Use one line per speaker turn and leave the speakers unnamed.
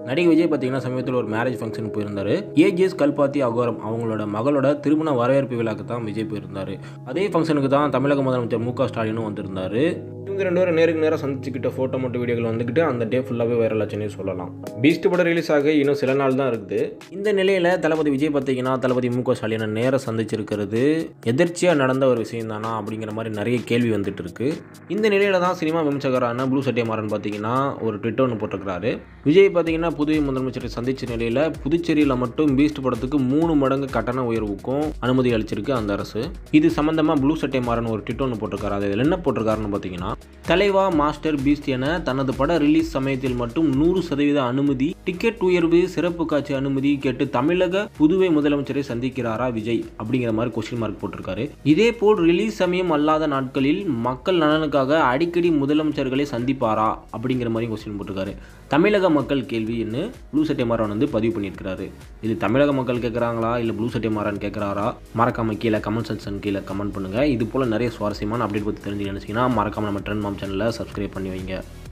நடிகை விஜய் பார்த்தீங்கன்னா சமீபத்தில் ஒரு மேரேஜ் ஃபங்க்ஷன் போயிருந்தாரு ஏஜிஎஸ் கல்பாத்தி அகோரம் அவங்களோட மகளோட திருமண வரவேற்பு விழாக்கு தான் விஜய் போயிருந்தாரு அதே ஃபங்க்ஷனுக்கு தான் தமிழக முதலமைச்சர் மு க ஸ்டாலினும் வந்திருந்தாரு இவங்க ரெண்டு பேரும் நேருக்கு நேராக சந்திச்சுக்கிட்ட ஃபோட்டோ மட்டும் வீடியோகள் வந்துக்கிட்டு அந்த டே ஃபுல்லாகவே வைரல் ஆச்சுன்னே சொல்லலாம் பீஸ்ட் படம் ரிலீஸ் ஆக இன்னும் சில நாள் தான் இருக்குது இந்த நிலையில் தளபதி விஜய் பார்த்தீங்கன்னா தளபதி மு க ஸ்டாலினை நேராக சந்திச்சிருக்கிறது எதிர்ச்சியாக நடந்த ஒரு விஷயம் தானா அப்படிங்கிற மாதிரி நிறைய கேள்வி வந்துட்டு இருக்கு இந்த நிலையில தான் சினிமா விமர்சகரான ப்ளூ சட்டை மாறன் பார்த்தீங்கன்னா ஒரு ட்விட்டர் ஒன்று போட்டிருக்கிறாரு விஜய் பார்த்தீங்கன்னா புதுவை முதலமைச்சரை சந்திச்ச நிலையில் புதுச்சேரியில் மட்டும் பீஸ்ட் படத்துக்கு மூணு மடங்கு கட்டண உயர்வுக்கும் அனுமதி அளிச்சிருக்கு அந்த அரசு இது சம்பந்தமாக ப்ளூ சட்டை மாறன் ஒரு ட்விட்டர் ஒன்று போட்டிருக்காரு அது இதில் என்ன போட்டிருக்காருன்னு பார்த்தீங்கன்னா தலைவா மாஸ்டர் பீஸ்ட் என தனது பட ரிலீஸ் சமயத்தில் மட்டும் நூறு சதவீத அனுமதி டிக்கெட் உயர்வு சிறப்பு காட்சி அனுமதி கேட்டு தமிழக புதுவை முதலமைச்சரை சந்திக்கிறாரா விஜய் அப்படிங்கிற மாதிரி கொஸ்டின் மார்க் போட்டிருக்காரு இதே போல் ரிலீஸ் சமயம் அல்லாத நாட்களில் மக்கள் நலனுக்காக அடிக்கடி முதலமைச்சர்களை சந்திப்பாரா அப்படிங்கிற மாதிரி கொஸ்டின் போட்டிருக்காரு தமிழக மக்கள் கேள்வின்னு ப்ளூ சட்டை மாறன் வந்து பதிவு பண்ணியிருக்கிறாரு இது தமிழக மக்கள் கேட்குறாங்களா இல்லை ப்ளூ சட்டை மாறன் கேட்குறாரா மறக்காம கீழே கமெண்ட் செக்ஷன் கீழே கமெண்ட் பண்ணுங்கள் இது போல் நிறைய சுவாரஸ்யமான அப்டேட் பற்றி தெரிஞ்சு நினச்சிங்கன்னா மறக்காம நம்ம ட்ரெண்ட் மாம் சேனலை சப்ஸ்கிரைப் பண்ணி வைங்க